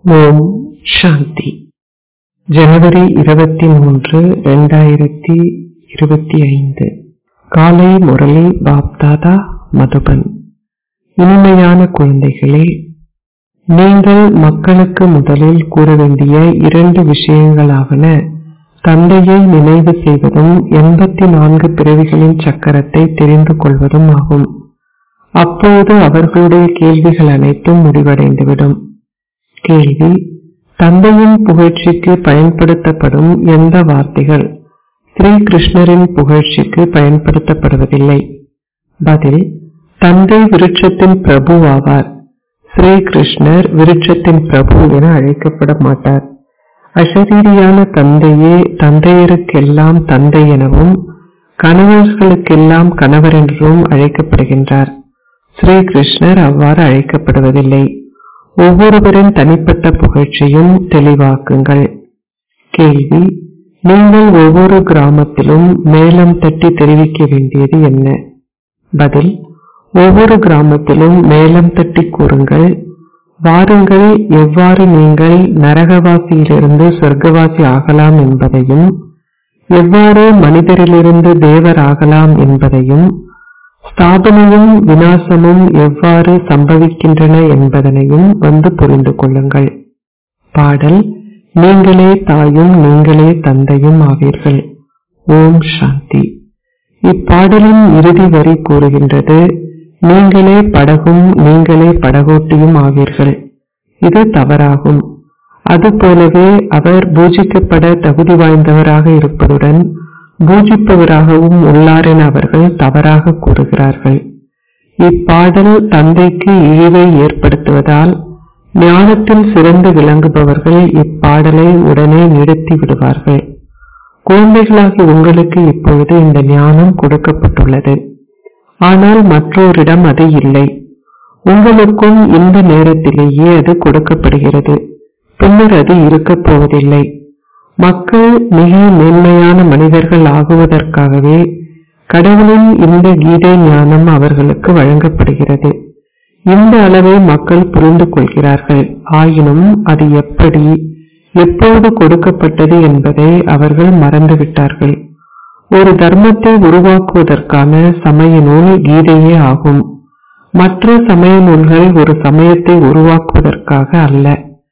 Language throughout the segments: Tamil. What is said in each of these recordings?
ஓம் சாந்தி ஜனவரி இருபத்தி மூன்று ரெண்டாயிரத்தி இருபத்தி ஐந்து காலை முரளி பாப்தாதா மதுபன் இனிமையான குழந்தைகளே நீங்கள் மக்களுக்கு முதலில் கூற வேண்டிய இரண்டு விஷயங்களாவன தந்தையை நினைவு செய்வதும் எண்பத்தி நான்கு பிறவிகளின் சக்கரத்தை தெரிந்து கொள்வதும் ஆகும் அப்போது அவர்களுடைய கேள்விகள் அனைத்தும் முடிவடைந்துவிடும் கேள்வி தந்தையின் புகழ்ச்சிக்கு பயன்படுத்தப்படும் எந்த வார்த்தைகள் ஸ்ரீ கிருஷ்ணரின் புகழ்ச்சிக்கு பயன்படுத்தப்படுவதில்லை பதில் தந்தை விருட்சத்தின் பிரபு ஆவார் ஸ்ரீ கிருஷ்ணர் விருட்சத்தின் பிரபு என அழைக்கப்பட மாட்டார் அசரீரியான தந்தையே தந்தையருக்கெல்லாம் தந்தை எனவும் கணவர்களுக்கெல்லாம் கணவர் என்றும் அழைக்கப்படுகின்றார் ஸ்ரீ கிருஷ்ணர் அவ்வாறு அழைக்கப்படுவதில்லை ஒவ்வொருவரின் தனிப்பட்ட புகழ்ச்சியும் தெளிவாக்குங்கள் கேள்வி நீங்கள் ஒவ்வொரு கிராமத்திலும் மேலம் தட்டி தெரிவிக்க வேண்டியது என்ன பதில் ஒவ்வொரு கிராமத்திலும் மேலம் தட்டி கூறுங்கள் வாருங்கள் எவ்வாறு நீங்கள் நரகவாசியிலிருந்து சொர்க்கவாசி ஆகலாம் என்பதையும் எவ்வாறு மனிதரிலிருந்து தேவர் ஆகலாம் என்பதையும் ஸ்தாபனையும் வினாசமும் எவ்வாறு சம்பவிக்கின்றன என்பதனையும் வந்து புரிந்து கொள்ளுங்கள் பாடல் நீங்களே தாயும் நீங்களே தந்தையும் ஆவீர்கள் ஓம் சாந்தி இப்பாடலின் இறுதி வரி கூறுகின்றது நீங்களே படகும் நீங்களே படகோட்டியும் ஆவீர்கள் இது தவறாகும் அதுபோலவே அவர் பூஜிக்கப்பட தகுதி வாய்ந்தவராக இருப்பதுடன் பூஜிப்பவராகவும் உள்ளார் என அவர்கள் தவறாக கூறுகிறார்கள் இப்பாடல் தந்தைக்கு இழிவை ஏற்படுத்துவதால் ஞானத்தில் சிறந்து விளங்குபவர்கள் இப்பாடலை உடனே நிறுத்தி விடுவார்கள் குழந்தைகளாகி உங்களுக்கு இப்பொழுது இந்த ஞானம் கொடுக்கப்பட்டுள்ளது ஆனால் மற்றோரிடம் அது இல்லை உங்களுக்கும் இந்த நேரத்திலேயே அது கொடுக்கப்படுகிறது பின்னர் அது இருக்கப் போவதில்லை மக்கள் மிக மேன்மையான மனிதர்கள் ஆகுவதற்காகவே கடவுளின் இந்த கீதை ஞானம் அவர்களுக்கு வழங்கப்படுகிறது இந்த அளவை மக்கள் புரிந்து கொள்கிறார்கள் ஆயினும் அது எப்படி எப்போது கொடுக்கப்பட்டது என்பதை அவர்கள் மறந்துவிட்டார்கள் ஒரு தர்மத்தை உருவாக்குவதற்கான சமய நூல் கீதையே ஆகும் மற்ற சமய நூல்கள் ஒரு சமயத்தை உருவாக்குவதற்காக அல்ல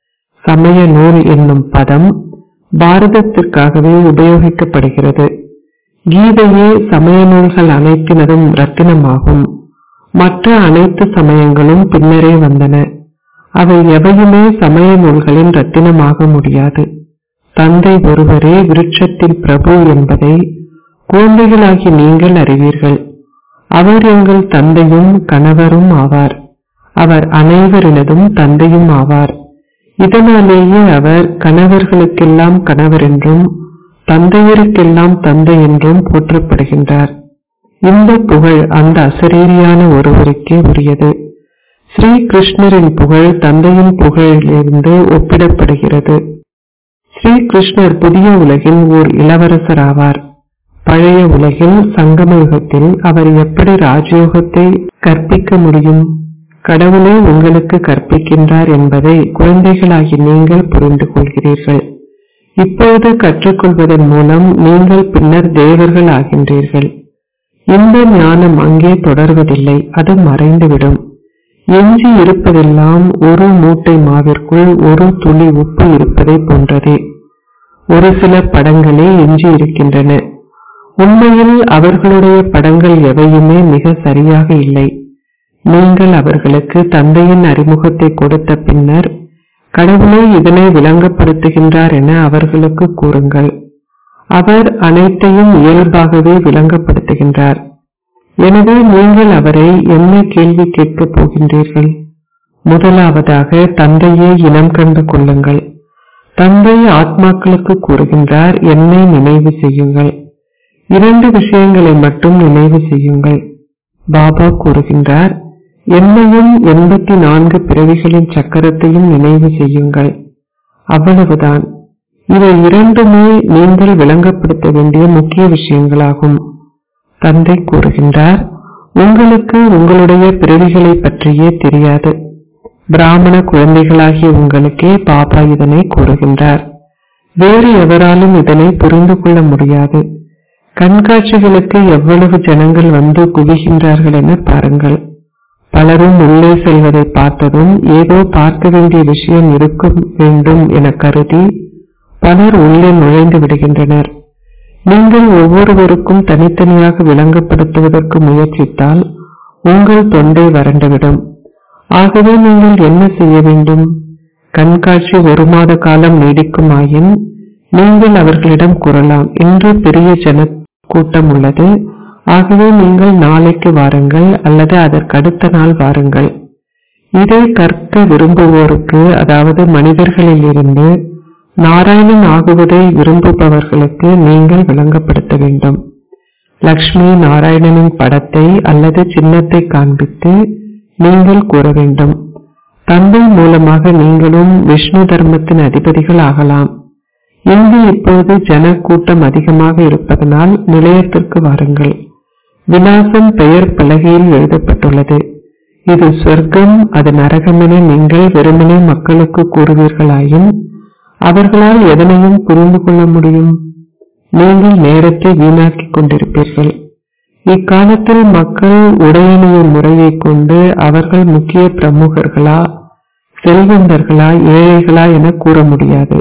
சமய நூல் என்னும் பதம் பாரதத்திற்காகவே உபயோகிக்கப்படுகிறது கீதையே சமய நூல்கள் அனைத்தினதும் ரத்தினமாகும் மற்ற அனைத்து சமயங்களும் பின்னரே வந்தன அவை எவையுமே சமய நூல்களின் ரத்தினமாக முடியாது தந்தை ஒருவரே விருட்சத்தின் பிரபு என்பதை குழந்தைகளாகி நீங்கள் அறிவீர்கள் அவர் எங்கள் தந்தையும் கணவரும் ஆவார் அவர் அனைவரினதும் தந்தையும் ஆவார் இதனாலேயே அவர் கணவர்களுக்கெல்லாம் கணவர் என்றும் தந்தையருக்கெல்லாம் தந்தை என்றும் போற்றப்படுகின்றார் இந்த புகழ் அந்த அசரீரியான ஒருவருக்கே உரியது ஸ்ரீ கிருஷ்ணரின் புகழ் தந்தையின் புகழிலிருந்து ஒப்பிடப்படுகிறது ஸ்ரீ கிருஷ்ணர் புதிய உலகில் ஓர் இளவரசர் ஆவார் பழைய உலகில் சங்கம யுகத்தில் அவர் எப்படி ராஜயோகத்தை கற்பிக்க முடியும் கடவுளே உங்களுக்கு கற்பிக்கின்றார் என்பதை குழந்தைகளாகி நீங்கள் புரிந்து கொள்கிறீர்கள் இப்போது கற்றுக்கொள்வதன் மூலம் நீங்கள் பின்னர் தேவர்கள் ஆகின்றீர்கள் இந்த ஞானம் அங்கே தொடர்வதில்லை அது மறைந்துவிடும் எஞ்சி இருப்பதெல்லாம் ஒரு மூட்டை மாவிற்குள் ஒரு துளி உப்பு இருப்பதை போன்றதே ஒரு சில படங்களே எஞ்சி இருக்கின்றன உண்மையில் அவர்களுடைய படங்கள் எவையுமே மிக சரியாக இல்லை நீங்கள் அவர்களுக்கு தந்தையின் அறிமுகத்தை கொடுத்த பின்னர் கடவுளே இதனை விளங்கப்படுத்துகின்றார் என அவர்களுக்கு கூறுங்கள் அவர் அனைத்தையும் இயல்பாகவே விளங்கப்படுத்துகின்றார் எனவே நீங்கள் அவரை என்ன கேள்வி கேட்கப் போகின்றீர்கள் முதலாவதாக தந்தையே இனம் கண்டு கொள்ளுங்கள் தந்தை ஆத்மாக்களுக்கு கூறுகின்றார் என்னை நினைவு செய்யுங்கள் இரண்டு விஷயங்களை மட்டும் நினைவு செய்யுங்கள் பாபா கூறுகின்றார் என்னையும் எண்பத்தி நான்கு பிறவிகளின் சக்கரத்தையும் நினைவு செய்யுங்கள் அவ்வளவுதான் இவை இரண்டுமே நீங்கள் விளங்கப்படுத்த வேண்டிய முக்கிய விஷயங்களாகும் தந்தை கூறுகின்றார் உங்களுக்கு உங்களுடைய பிறவிகளை பற்றியே தெரியாது பிராமண குழந்தைகளாகிய உங்களுக்கே பாபா இதனை கூறுகின்றார் வேறு எவராலும் இதனை புரிந்து கொள்ள முடியாது கண்காட்சிகளுக்கு எவ்வளவு ஜனங்கள் வந்து குவிகின்றார்கள் என பாருங்கள் பலரும் உள்ளே செல்வதை பார்த்ததும் ஏதோ பார்க்க வேண்டிய விஷயம் இருக்க வேண்டும் என கருதி பலர் உள்ளே நுழைந்து விடுகின்றனர் நீங்கள் ஒவ்வொருவருக்கும் தனித்தனியாக விளங்கப்படுத்துவதற்கு முயற்சித்தால் உங்கள் தொண்டை வறண்டுவிடும் ஆகவே நீங்கள் என்ன செய்ய வேண்டும் கண்காட்சி ஒரு மாத காலம் நீடிக்குமாயின் நீங்கள் அவர்களிடம் கூறலாம் இன்று பெரிய ஜன கூட்டம் உள்ளது ஆகவே நீங்கள் நாளைக்கு வாருங்கள் அல்லது அதற்கடுத்த நாள் வாருங்கள் இதை கற்க விரும்புவோருக்கு அதாவது மனிதர்களில் இருந்து நாராயணன் ஆகுவதை விரும்புபவர்களுக்கு நீங்கள் விளங்கப்படுத்த வேண்டும் லக்ஷ்மி நாராயணனின் படத்தை அல்லது சின்னத்தை காண்பித்து நீங்கள் கூற வேண்டும் தந்தை மூலமாக நீங்களும் விஷ்ணு தர்மத்தின் அதிபதிகள் ஆகலாம் இங்கு இப்போது ஜன கூட்டம் அதிகமாக இருப்பதனால் நிலையத்திற்கு வாருங்கள் விலாசம் பெயர் பலகையில் எழுதப்பட்டுள்ளது இது சொர்க்கம் அது நரகம் என நீங்கள் வெறுமனே மக்களுக்கு கூறுவீர்களாயின் அவர்களால் எதனையும் புரிந்து கொள்ள முடியும் நீங்கள் நேரத்தை வீணாக்கிக் கொண்டிருப்பீர்கள் இக்காலத்தில் மக்கள் உடையணியும் முறையை கொண்டு அவர்கள் முக்கிய பிரமுகர்களா செல்வந்தர்களா ஏழைகளா என கூற முடியாது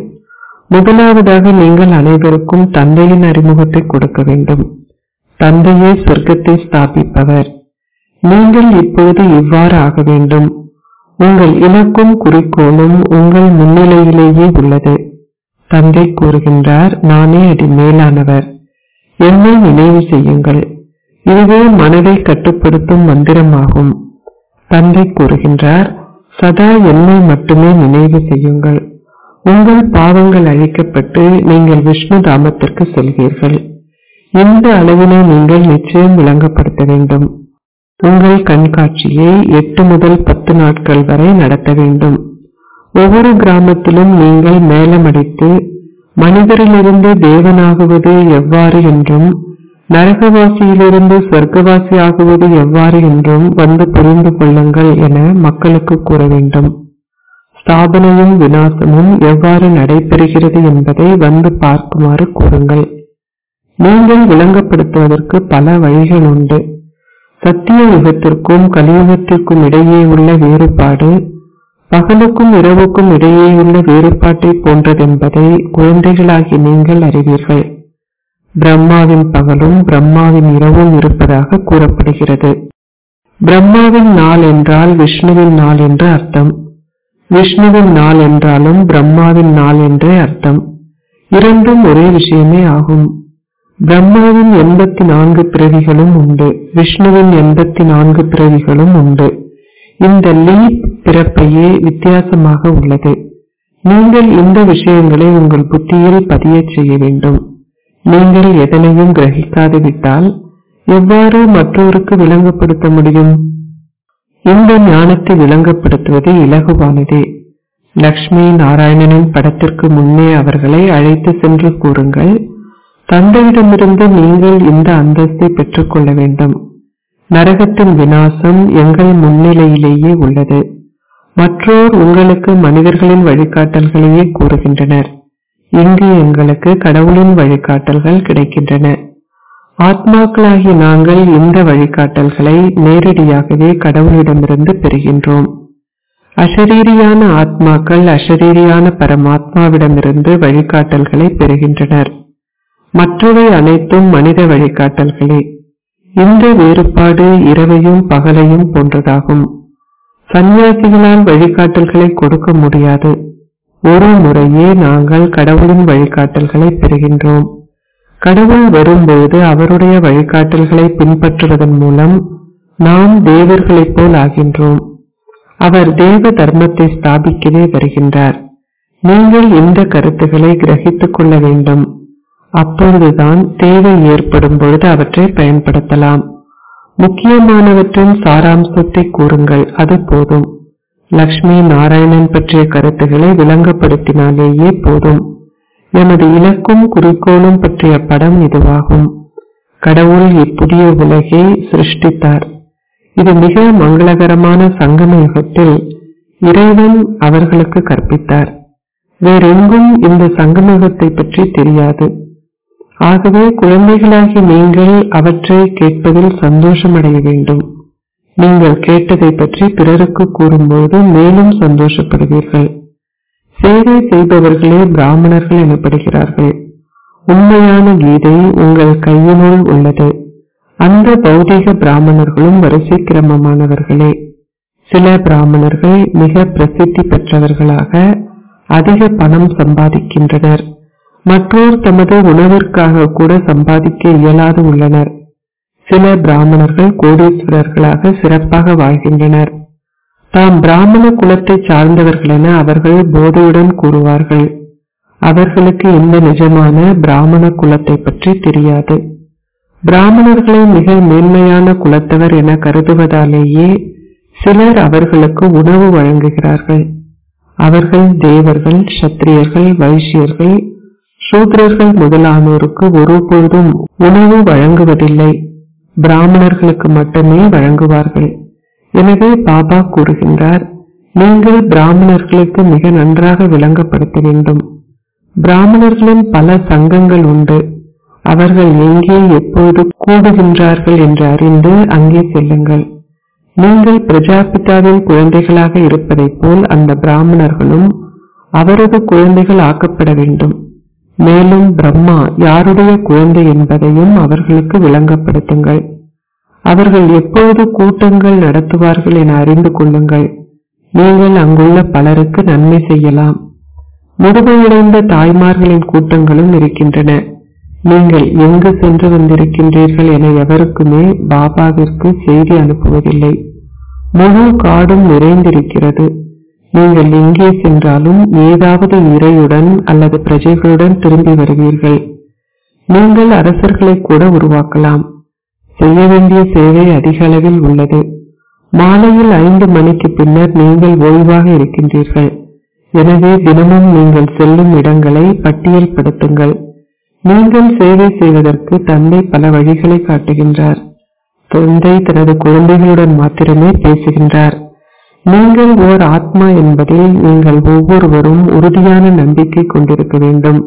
முதலாவதாக நீங்கள் அனைவருக்கும் தந்தையின் அறிமுகத்தை கொடுக்க வேண்டும் தந்தையே சொர்க்கத்தை ஸ்தாபிப்பவர் நீங்கள் இப்போது இவ்வாறு ஆக வேண்டும் உங்கள் இலக்கும் குறிக்கோளும் உங்கள் முன்னிலையிலேயே உள்ளது தந்தை கூறுகின்றார் நானே அடி மேலானவர் என்னை நினைவு செய்யுங்கள் இதுவே மனதை கட்டுப்படுத்தும் மந்திரமாகும் தந்தை கூறுகின்றார் சதா என்னை மட்டுமே நினைவு செய்யுங்கள் உங்கள் பாவங்கள் அழிக்கப்பட்டு நீங்கள் விஷ்ணு தாமத்திற்கு செல்வீர்கள் இந்த அளவினை நீங்கள் நிச்சயம் விளங்கப்படுத்த வேண்டும் உங்கள் கண்காட்சியை எட்டு முதல் பத்து நாட்கள் வரை நடத்த வேண்டும் ஒவ்வொரு கிராமத்திலும் நீங்கள் மேலமடித்து மனிதரிலிருந்து தேவனாகுவது எவ்வாறு என்றும் நரகவாசியிலிருந்து சொர்க்கவாசி ஆகுவது எவ்வாறு என்றும் வந்து புரிந்து கொள்ளுங்கள் என மக்களுக்கு கூற வேண்டும் ஸ்தாபனையும் விநாசமும் எவ்வாறு நடைபெறுகிறது என்பதை வந்து பார்க்குமாறு கூறுங்கள் நீங்கள் விளங்கப்படுத்துவதற்கு பல வழிகள் உண்டு சத்திய யுகத்திற்கும் கலியுகத்திற்கும் இடையே உள்ள வேறுபாடு பகலுக்கும் இரவுக்கும் இடையேயுள்ள வேறுபாட்டை போன்றதென்பதை குழந்தைகளாகி நீங்கள் அறிவீர்கள் பிரம்மாவின் பகலும் பிரம்மாவின் இரவும் இருப்பதாக கூறப்படுகிறது பிரம்மாவின் நாள் என்றால் விஷ்ணுவின் நாள் என்று அர்த்தம் விஷ்ணுவின் நாள் என்றாலும் பிரம்மாவின் நாள் என்றே அர்த்தம் இரண்டும் ஒரே விஷயமே ஆகும் பிரம்மாவின் எண்பத்தி நான்கு பிறவிகளும் உண்டு விஷ்ணுவின் எண்பத்தி நான்கு பிறவிகளும் உண்டு இந்த லீப் பிறப்பையே வித்தியாசமாக உள்ளது நீங்கள் இந்த விஷயங்களை உங்கள் புத்தியில் பதியச் செய்ய வேண்டும் நீங்கள் எதனையும் கிரகிக்காது விட்டால் எவ்வாறு மற்றோருக்கு விளங்கப்படுத்த முடியும் இந்த ஞானத்தை விளங்கப்படுத்துவது இலகுவானதே லக்ஷ்மி நாராயணனின் படத்திற்கு முன்னே அவர்களை அழைத்து சென்று கூறுங்கள் தந்தையிடமிருந்து நீங்கள் இந்த அந்தஸ்தை பெற்றுக்கொள்ள வேண்டும் நரகத்தின் விநாசம் எங்கள் முன்னிலையிலேயே உள்ளது மற்றோர் உங்களுக்கு மனிதர்களின் வழிகாட்டல்களையே கூறுகின்றனர் இங்கு எங்களுக்கு கடவுளின் வழிகாட்டல்கள் கிடைக்கின்றன ஆத்மாக்களாகிய நாங்கள் இந்த வழிகாட்டல்களை நேரடியாகவே கடவுளிடமிருந்து பெறுகின்றோம் அஷரீரியான ஆத்மாக்கள் அஷரீரியான பரமாத்மாவிடமிருந்து வழிகாட்டல்களை பெறுகின்றனர் மற்றவை அனைத்தும் மனித வழிகாட்டல்களே இந்த வேறுபாடு இரவையும் பகலையும் போன்றதாகும் சந்நியாசிகளால் வழிகாட்டல்களை கொடுக்க முடியாது ஒரு முறையே நாங்கள் கடவுளின் வழிகாட்டல்களை பெறுகின்றோம் கடவுள் வரும்போது அவருடைய வழிகாட்டல்களை பின்பற்றுவதன் மூலம் நாம் தேவர்களைப் போல் ஆகின்றோம் அவர் தேவ தர்மத்தை ஸ்தாபிக்கவே வருகின்றார் நீங்கள் இந்த கருத்துக்களை கிரகித்துக் கொள்ள வேண்டும் அப்பொழுதுதான் தேவை ஏற்படும் பொழுது அவற்றை பயன்படுத்தலாம் முக்கியமானவற்றின் சாராம்சத்தை கூறுங்கள் அது போதும் லக்ஷ்மி நாராயணன் பற்றிய கருத்துக்களை விளங்கப்படுத்தினாலேயே போதும் எமது இலக்கும் குறிக்கோளும் பற்றிய படம் இதுவாகும் கடவுள் இப்புதிய உலகை சிருஷ்டித்தார் இது மிக மங்களகரமான சங்கம யுகத்தில் இறைவன் அவர்களுக்கு கற்பித்தார் வேறெங்கும் இந்த சங்கமகத்தை பற்றி தெரியாது ஆகவே குழந்தைகளாகி நீங்கள் அவற்றை கேட்பதில் சந்தோஷமடைய வேண்டும் நீங்கள் கேட்டதை பற்றி பிறருக்கு கூறும்போது மேலும் சந்தோஷப்படுவீர்கள் சேவை செய்பவர்களே பிராமணர்கள் எனப்படுகிறார்கள் உண்மையான கீதை உங்கள் கையினுள் உள்ளது அந்த பௌதிக பிராமணர்களும் வரிசை கிரமமானவர்களே சில பிராமணர்கள் மிக பிரசித்தி பெற்றவர்களாக அதிக பணம் சம்பாதிக்கின்றனர் மற்றோர் தமது உணவிற்காக கூட சம்பாதிக்க இயலாது உள்ளனர் சில பிராமணர்கள் கோடீஸ்வரர்களாக சிறப்பாக வாழ்கின்றனர் தாம் பிராமண குலத்தை சார்ந்தவர்கள் என அவர்கள் போதையுடன் கூறுவார்கள் அவர்களுக்கு இந்த நிஜமான பிராமண குலத்தை பற்றி தெரியாது பிராமணர்களை மிக மேன்மையான குலத்தவர் என கருதுவதாலேயே சிலர் அவர்களுக்கு உணவு வழங்குகிறார்கள் அவர்கள் தேவர்கள் சத்திரியர்கள் வைசியர்கள் சூத்திரர்கள் முதலானோருக்கு ஒருபொழுதும் உணவு வழங்குவதில்லை பிராமணர்களுக்கு மட்டுமே வழங்குவார்கள் எனவே பாபா கூறுகின்றார் நீங்கள் பிராமணர்களுக்கு மிக நன்றாக விளங்கப்படுத்த வேண்டும் பிராமணர்களின் பல சங்கங்கள் உண்டு அவர்கள் எங்கே எப்போது கூடுகின்றார்கள் என்று அறிந்து அங்கே செல்லுங்கள் நீங்கள் பிரஜாபிதாவின் குழந்தைகளாக இருப்பதைப் போல் அந்த பிராமணர்களும் அவரது குழந்தைகள் ஆக்கப்பட வேண்டும் மேலும் பிரம்மா யாருடைய குழந்தை என்பதையும் அவர்களுக்கு விளங்கப்படுத்துங்கள் அவர்கள் எப்பொழுது கூட்டங்கள் நடத்துவார்கள் என அறிந்து கொள்ளுங்கள் நீங்கள் அங்குள்ள பலருக்கு நன்மை செய்யலாம் முதுமையடைந்த தாய்மார்களின் கூட்டங்களும் இருக்கின்றன நீங்கள் எங்கு சென்று வந்திருக்கின்றீர்கள் என எவருக்குமே பாபாவிற்கு செய்தி அனுப்புவதில்லை முழு காடும் நிறைந்திருக்கிறது நீங்கள் எங்கே சென்றாலும் ஏதாவது இறையுடன் அல்லது பிரஜைகளுடன் திரும்பி வருவீர்கள் நீங்கள் அரசர்களை கூட உருவாக்கலாம் செய்ய வேண்டிய சேவை அதிக அளவில் உள்ளது மாலையில் ஐந்து மணிக்கு பின்னர் நீங்கள் ஓய்வாக இருக்கின்றீர்கள் எனவே தினமும் நீங்கள் செல்லும் இடங்களை பட்டியல்படுத்துங்கள் நீங்கள் சேவை செய்வதற்கு தந்தை பல வழிகளை காட்டுகின்றார் தந்தை தனது குழந்தைகளுடன் மாத்திரமே பேசுகின்றார் நீங்கள் ஓர் ஆத்மா என்பதில் நீங்கள் ஒவ்வொருவரும் உறுதியான நம்பிக்கை கொண்டிருக்க வேண்டும்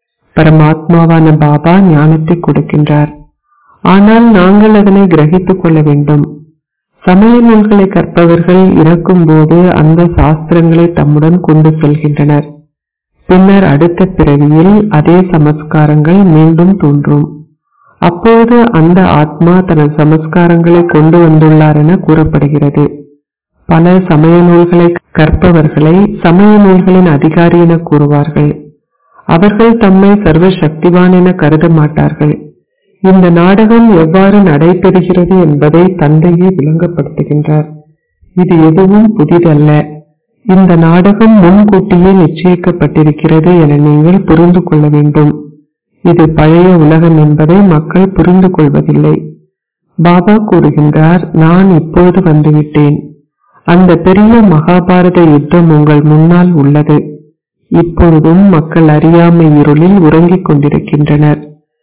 பரமாத்மாவான பாபா ஞானத்தை கொடுக்கின்றார் ஆனால் நாங்கள் அதனை கிரகித்துக் கொள்ள வேண்டும் சமய நூல்களை கற்பவர்கள் இறக்கும் போது அந்த சாஸ்திரங்களை தம்முடன் கொண்டு செல்கின்றனர் பின்னர் அடுத்த பிறவியில் அதே சமஸ்காரங்கள் மீண்டும் தோன்றும் அப்போது அந்த ஆத்மா தனது சமஸ்காரங்களை கொண்டு வந்துள்ளார் என கூறப்படுகிறது பல சமய நூல்களை கற்பவர்களை சமய நூல்களின் அதிகாரி என கூறுவார்கள் அவர்கள் தம்மை சர்வ சக்திவான் என கருத மாட்டார்கள் இந்த நாடகம் எவ்வாறு நடைபெறுகிறது என்பதை தந்தையே விளங்கப்படுத்துகின்றார் இது எதுவும் புதிதல்ல இந்த நாடகம் முன்கூட்டியே நிச்சயிக்கப்பட்டிருக்கிறது என நீங்கள் புரிந்து கொள்ள வேண்டும் இது பழைய உலகம் என்பதை மக்கள் புரிந்து கொள்வதில்லை பாபா கூறுகின்றார் நான் இப்போது வந்துவிட்டேன் அந்த பெரிய மகாபாரத யுத்தம் உங்கள் முன்னால் உள்ளது இப்பொழுதும் மக்கள் அறியாமை இருளில் உறங்கிக் கொண்டிருக்கின்றனர்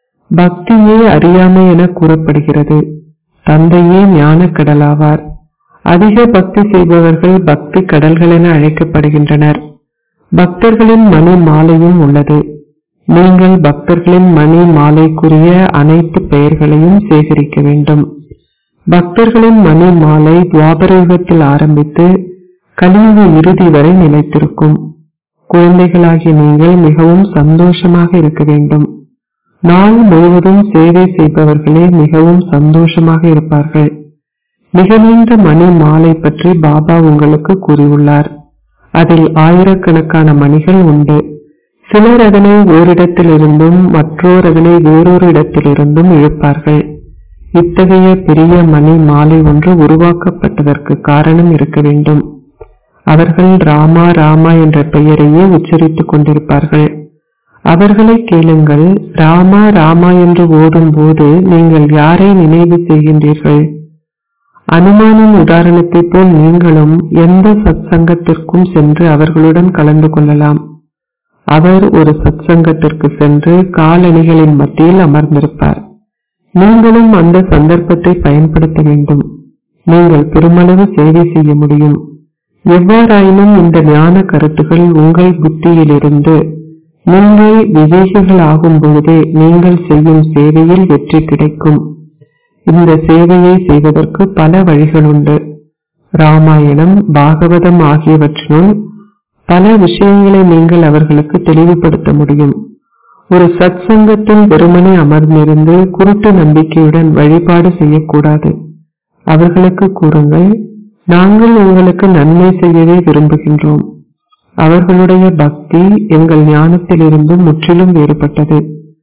பக்தியே அறியாமை என கூறப்படுகிறது தந்தையே ஞானக் கடலாவார் அதிக பக்தி செய்பவர்கள் பக்தி கடல்கள் என அழைக்கப்படுகின்றனர் பக்தர்களின் மணி மாலையும் உள்ளது நீங்கள் பக்தர்களின் மணி மாலைக்குரிய அனைத்து பெயர்களையும் சேகரிக்க வேண்டும் பக்தர்களின் மணி மாலை துவாபர யுகத்தில் ஆரம்பித்து கலியுக இறுதி வரை நிலைத்திருக்கும் குழந்தைகளாகிய நீங்கள் மிகவும் சந்தோஷமாக இருக்க வேண்டும் நாள் முழுவதும் சேவை செய்பவர்களே மிகவும் சந்தோஷமாக இருப்பார்கள் மிக நீண்ட மணி மாலை பற்றி பாபா உங்களுக்கு கூறியுள்ளார் அதில் ஆயிரக்கணக்கான மணிகள் உண்டு சிலர் அதனை ஓரிடத்திலிருந்தும் மற்றோர் அதனை வேறொரு இடத்திலிருந்தும் இழுப்பார்கள் இத்தகைய பெரிய மணி மாலை ஒன்று உருவாக்கப்பட்டதற்கு காரணம் இருக்க வேண்டும் அவர்கள் ராமா ராமா என்ற பெயரையே உச்சரித்துக் கொண்டிருப்பார்கள் அவர்களை கேளுங்கள் ராமா ராமா என்று ஓடும்போது நீங்கள் யாரை நினைவு செய்கின்றீர்கள் அனுமானின் உதாரணத்தைப் போல் நீங்களும் எந்த சத் சங்கத்திற்கும் சென்று அவர்களுடன் கலந்து கொள்ளலாம் அவர் ஒரு சத் சங்கத்திற்கு சென்று காலணிகளின் மத்தியில் அமர்ந்திருப்பார் நீங்களும் அந்த சந்தர்ப்பத்தை பயன்படுத்த வேண்டும் நீங்கள் பெருமளவு சேவை செய்ய முடியும் எவ்வாறாயினும் இந்த ஞான கருத்துகள் உங்கள் புத்தியிலிருந்து நீங்கள் விவேகிகள் ஆகும் பொழுதே நீங்கள் செய்யும் சேவையில் வெற்றி கிடைக்கும் இந்த சேவையை செய்வதற்கு பல வழிகளுண்டு ராமாயணம் பாகவதம் ஆகியவற்றினுள் பல விஷயங்களை நீங்கள் அவர்களுக்கு தெளிவுபடுத்த முடியும் ஒரு சத் சங்கத்தில் வெறுமனே அமர்ந்திருந்து குருட்டு நம்பிக்கையுடன் வழிபாடு செய்யக்கூடாது அவர்களுக்கு கூறுங்கள் நாங்கள் உங்களுக்கு நன்மை செய்யவே விரும்புகின்றோம் அவர்களுடைய பக்தி எங்கள் ஞானத்திலிருந்து முற்றிலும் வேறுபட்டது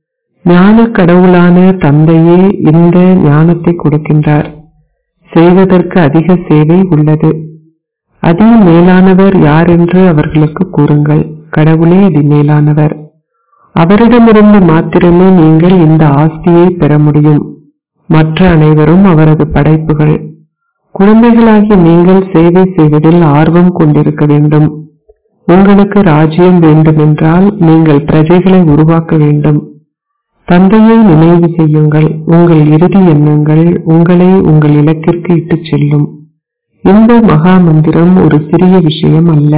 ஞான கடவுளான தந்தையே இந்த ஞானத்தை கொடுக்கின்றார் செய்வதற்கு அதிக சேவை உள்ளது அதி மேலானவர் யார் என்று அவர்களுக்கு கூறுங்கள் கடவுளே அதி மேலானவர் அவரிடமிருந்து மாத்திரமே நீங்கள் இந்த ஆஸ்தியை பெற முடியும் மற்ற அனைவரும் அவரது படைப்புகள் குழந்தைகளாகி நீங்கள் சேவை செய்வதில் ஆர்வம் கொண்டிருக்க வேண்டும் உங்களுக்கு ராஜ்யம் வேண்டுமென்றால் நீங்கள் பிரஜைகளை உருவாக்க வேண்டும் தந்தையை நினைவு செய்யுங்கள் உங்கள் இறுதி எண்ணங்கள் உங்களை உங்கள் இலக்கிற்கு இட்டுச் செல்லும் இந்த மகா மந்திரம் ஒரு சிறிய விஷயம் அல்ல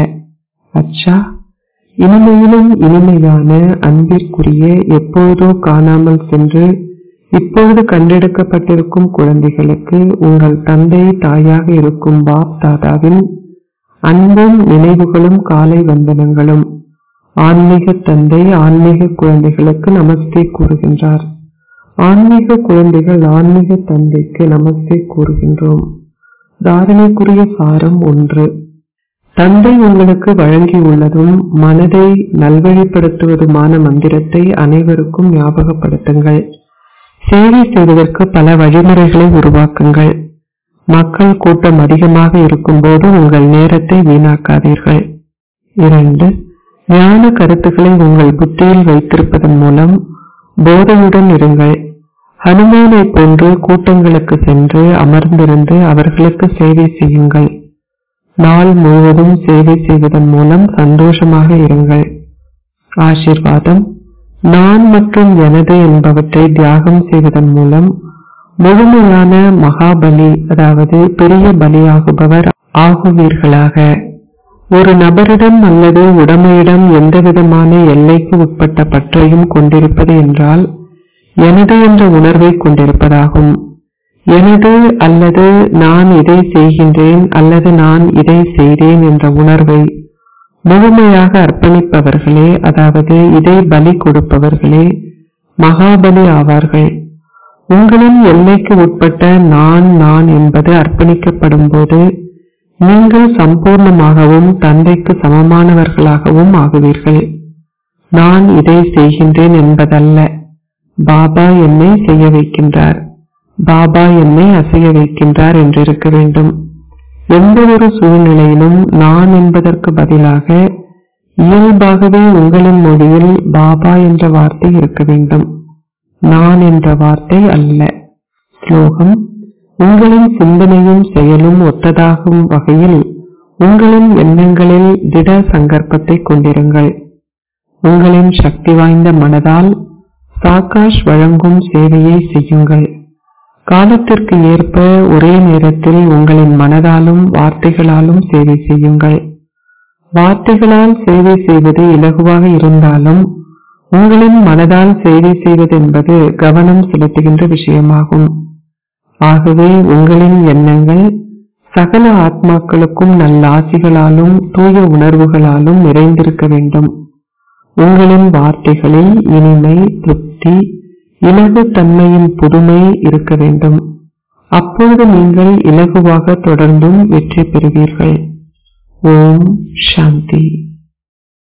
அச்சா இனிமையிலும் இனிமையான அன்பிற்குரிய எப்போதோ காணாமல் சென்று இப்பொழுது கண்டெடுக்கப்பட்டிருக்கும் குழந்தைகளுக்கு உங்கள் தந்தை தாயாக இருக்கும் பாப் தாதாவின் அன்பும் நினைவுகளும் காலை வந்தனங்களும் ஆன்மீக தந்தை ஆன்மீக குழந்தைகளுக்கு நமஸ்தே கூறுகின்றார் ஆன்மீக குழந்தைகள் ஆன்மீக தந்தைக்கு நமஸ்தே கூறுகின்றோம் தாரணைக்குரிய சாரம் ஒன்று தந்தை உங்களுக்கு வழங்கியுள்ளதும் மனதை நல்வழிப்படுத்துவதுமான மந்திரத்தை அனைவருக்கும் ஞாபகப்படுத்துங்கள் சேவை செய்வதற்கு பல வழிமுறைகளை உருவாக்குங்கள் மக்கள் கூட்டம் அதிகமாக இருக்கும்போது உங்கள் நேரத்தை வீணாக்காதீர்கள் இரண்டு ஞான கருத்துக்களை உங்கள் புத்தியில் வைத்திருப்பதன் மூலம் போதையுடன் இருங்கள் ஹனுமானை போன்று கூட்டங்களுக்கு சென்று அமர்ந்திருந்து அவர்களுக்கு சேவை செய்யுங்கள் நாள் முழுவதும் சேவை செய்வதன் மூலம் சந்தோஷமாக இருங்கள் ஆசிர்வாதம் நான் மற்றும் எனது என்பவற்றை தியாகம் செய்வதன் மூலம் முழுமையான மகாபலி அதாவது பெரிய பலியாகுபவர் ஆகுவீர்களாக ஒரு நபரிடம் அல்லது உடமையிடம் எந்தவிதமான எல்லைக்கு உட்பட்ட பற்றையும் கொண்டிருப்பது என்றால் எனது என்ற உணர்வை கொண்டிருப்பதாகும் எனது அல்லது நான் இதை செய்கின்றேன் அல்லது நான் இதை செய்தேன் என்ற உணர்வை முழுமையாக அர்ப்பணிப்பவர்களே அதாவது இதை பலி கொடுப்பவர்களே மகாபலி ஆவார்கள் உங்களின் எல்லைக்கு உட்பட்ட நான் நான் என்பது அர்ப்பணிக்கப்படும் போது நீங்கள் சம்பூர்ணமாகவும் தந்தைக்கு சமமானவர்களாகவும் ஆகுவீர்கள் நான் இதை செய்கின்றேன் என்பதல்ல பாபா என்னை செய்ய வைக்கின்றார் பாபா என்னை அசைய வைக்கின்றார் என்றிருக்க வேண்டும் எந்த ஒரு சூழ்நிலையிலும் நான் என்பதற்கு பதிலாக இயல்பாகவே உங்களின் மொழியில் பாபா என்ற வார்த்தை இருக்க வேண்டும் நான் என்ற வார்த்தை அல்ல ஸ்லோகம் உங்களின் சிந்தனையும் செயலும் ஒத்ததாகும் வகையில் உங்களின் எண்ணங்களில் திட சங்கற்பத்தை கொண்டிருங்கள் உங்களின் சக்தி வாய்ந்த மனதால் சாகாஷ் வழங்கும் சேவையை செய்யுங்கள் காலத்திற்கு ஏற்ப ஒரே நேரத்தில் உங்களின் மனதாலும் வார்த்தைகளாலும் சேவை செய்யுங்கள் வார்த்தைகளால் சேவை செய்வது இலகுவாக இருந்தாலும் உங்களின் மனதால் சேவை செய்வது என்பது கவனம் செலுத்துகின்ற விஷயமாகும் ஆகவே உங்களின் எண்ணங்கள் சகல ஆத்மாக்களுக்கும் நல்ல ஆசிகளாலும் தூய உணர்வுகளாலும் நிறைந்திருக்க வேண்டும் உங்களின் வார்த்தைகளில் இனிமை திருப்தி இலகு தன்மையின் புதுமை இருக்க வேண்டும் அப்பொழுது நீங்கள் இலகுவாக தொடர்ந்தும் வெற்றி பெறுவீர்கள் ஓம் சாந்தி